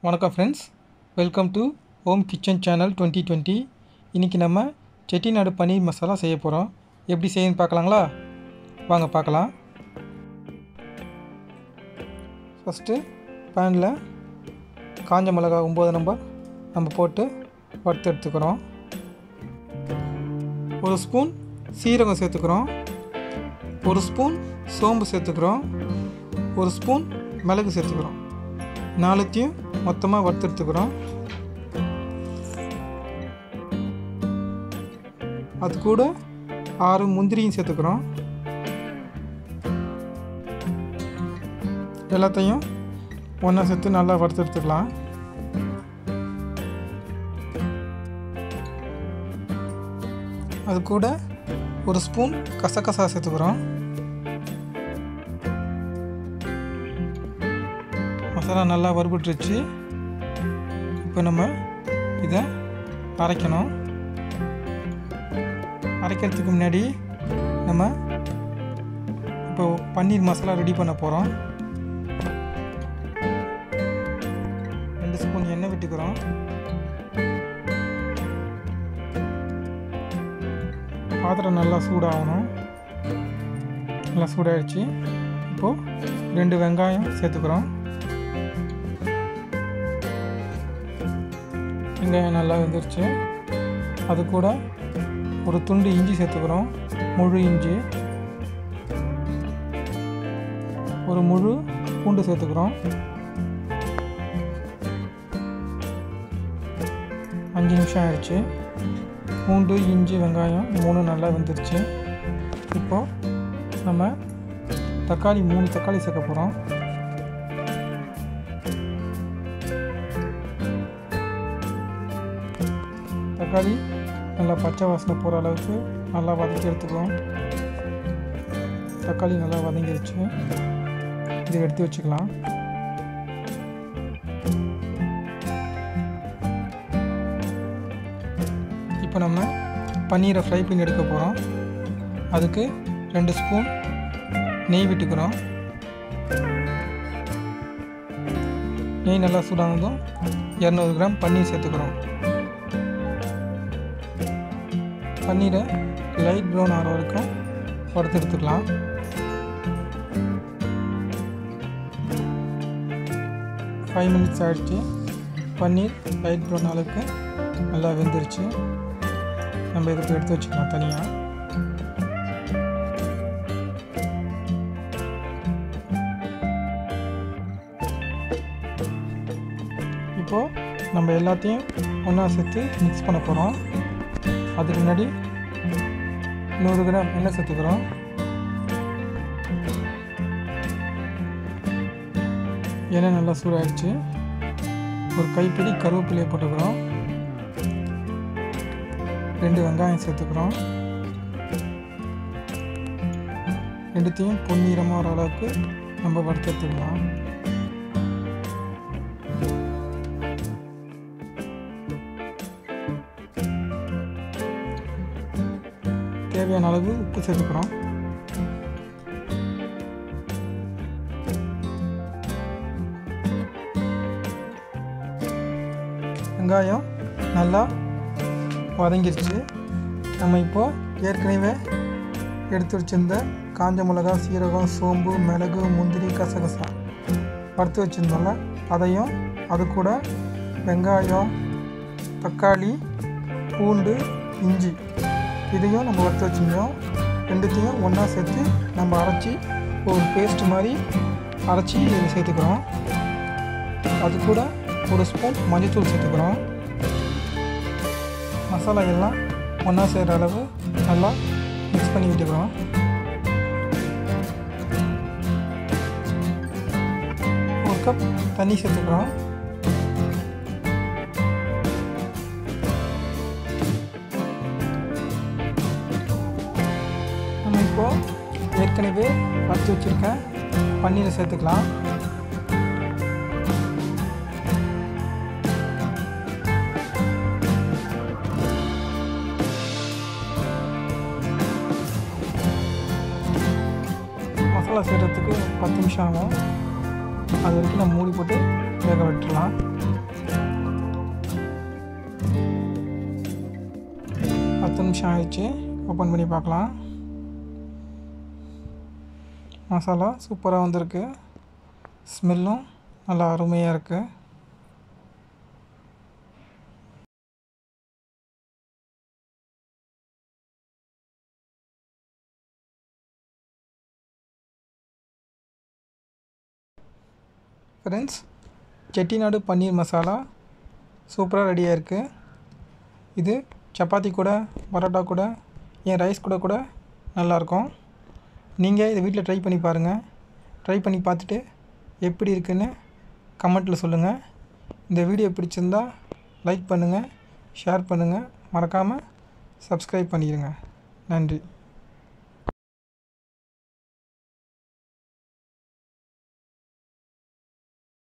வணக்கம் friends welcome to home kitchen channel twenty twenty இன்றைக்கி நம்ம செட்டிநாடு பன்னீர் மசாலா செய்ய போகிறோம் எப்படி செய்யணும்னு பார்க்கலாங்களா வாங்க பார்க்கலாம் ஃபஸ்ட்டு பேனில் காஞ்ச மிளகா ஒம்பது நம்பர் நம்ம போட்டு வறுத்து எடுத்துக்கிறோம் ஒரு ஸ்பூன் சீரகம் சேர்த்துக்கிறோம் ஒரு ஸ்பூன் சோம்பு சேர்த்துக்கிறோம் ஒரு ஸ்பூன் மிளகு சேர்த்துக்கிறோம் நாலுத்தையும் மொத்தமாக வறுத்தெடுத்துக்கிறோம் அது கூட ஆறு முந்திரியும் சேர்த்துக்கிறோம் எல்லாத்தையும் ஒன்றா சேர்த்து நல்லா வறுத்தெடுத்துக்கலாம் அது கூட ஒரு ஸ்பூன் கசகசா சேர்த்துக்கிறோம் மசாலா நல்லா வறுபட்டுருச்சு இப்போ நம்ம இதை அரைக்கணும் அரைக்கிறதுக்கு முன்னாடி நம்ம இப்போ பன்னீர் மசாலா ரெடி பண்ண போகிறோம் ரெண்டு ஸ்பூன் எண்ணெய் விட்டுக்கிறோம் பாத்திரம் நல்லா சூடாகணும் நல்லா சூடாகிடுச்சு இப்போது ரெண்டு வெங்காயம் சேர்த்துக்கிறோம் வெங்காயம் நல்லா வெந்துருச்சு அது கூட ஒரு துண்டு இஞ்சி சேர்த்துக்கிறோம் முழு இஞ்சி ஒரு முழு பூண்டு சேர்த்துக்கிறோம் அஞ்சு நிமிஷம் ஆயிடுச்சு பூண்டு இஞ்சி வெங்காயம் மூணு நல்லா வெந்துருச்சு இப்போது நம்ம தக்காளி மூணு தக்காளி சேர்க்க போகிறோம் தக்காளி நல்லா பச்சை வாசனை போகிற அளவுக்கு நல்லா வதக்கி எடுத்துக்கலாம் தக்காளி நல்லா வதங்கிருச்சு இதை எடுத்து வச்சுக்கலாம் இப்போ நம்ம பன்னீரை ஃப்ரை பண்ணி எடுக்க போகிறோம் அதுக்கு ரெண்டு ஸ்பூன் நெய் விட்டுக்கிறோம் நெய் நல்லா சூடானதும் இரநூறு கிராம் பன்னீர் சேர்த்துக்கிறோம் பன்னீரை லைட் ப்ரௌன் ஆகிற வரைக்கும் வறுத்து எடுத்துக்கலாம் ஃபைவ் மினிட்ஸ் ஆகிடுச்சு பன்னீர் லைட் ப்ரௌன் அளவுக்கு நல்லா வெந்துருச்சு நம்ம இதுக்கு எடுத்து வச்சுக்கலாம் தனியாக இப்போது நம்ம எல்லாத்தையும் ஒன்றா சேர்த்து மிக்ஸ் பண்ண போகிறோம் அதுக்கு முன்னாடி நூறு கிராம் எண்ணெய் சேர்த்துக்கிறோம் எண்ணெய் நல்லா சூடாகிடுச்சு ஒரு கைப்பிடி கருவேப்பிலையை போட்டுக்கிறோம் ரெண்டு வெங்காயம் சேர்த்துக்கிறோம் ரெண்டுத்தையும் பொன்னிறமாக வர அளவுக்கு நம்ம வறுத்து எடுத்துக்கலாம் தேவையான அளவு உப்பு சேர்த்துக்கிறோம் வெங்காயம் நல்லா வதங்கிருச்சு நம்ம இப்போது ஏற்கனவே எடுத்து வச்சுருந்த காஞ்ச மிளகா சீரகம் சோம்பு மிளகு முந்திரி கசகசா வறுத்து வச்சுருந்தோம்ல அதையும் அது கூட வெங்காயம் தக்காளி பூண்டு இஞ்சி இதையும் நம்ம வறுத்து வச்சுருந்தோம் ரெண்டுத்தையும் ஒன்றா சேர்த்து நம்ம அரைச்சி ஒரு பேஸ்ட் மாதிரி அரைச்சி இதில் சேர்த்துக்கிறோம் அது கூட ஒரு ஸ்பூன் மஞ்சள்தூள் சேர்த்துக்கிறோம் மசாலா எல்லாம் ஒன்றா சேர்கிற அளவு நல்லா மிக்ஸ் பண்ணி விட்டுக்கிறோம் ஒரு கப் தண்ணி சேர்த்துக்கிறோம் நம்ம இப்போது ஏற்கனவே வறுத்து வச்சுருக்கேன் பன்னீரை சேர்த்துக்கலாம் மசாலா செய்கிறதுக்கு பத்து நிமிஷம் ஆகும் அது வரைக்கும் நம்ம மூடி போட்டு வேக விட்டுடலாம் பத்து நிமிஷம் ஆயிடுச்சு ஓப்பன் பண்ணி பார்க்கலாம் மசாலா சூப்பராக வந்திருக்கு ஸ்மெல்லும் நல்லா அருமையாக இருக்குது ஃப்ரெண்ட்ஸ் செட்டிநாடு பன்னீர் மசாலா சூப்பராக ரெடியாக இருக்குது இது சப்பாத்தி கூட பரோட்டா கூட என் ரைஸ் கூட கூட நல்லாயிருக்கும் நீங்கள் இதை வீட்டில் ட்ரை பண்ணி பாருங்கள் ட்ரை பண்ணி பார்த்துட்டு எப்படி இருக்குன்னு கமெண்ட்டில் சொல்லுங்கள் இந்த வீடியோ பிடிச்சிருந்தா லைக் பண்ணுங்கள் ஷேர் பண்ணுங்கள் மறக்காமல் சப்ஸ்கிரைப் பண்ணிடுங்க நன்றி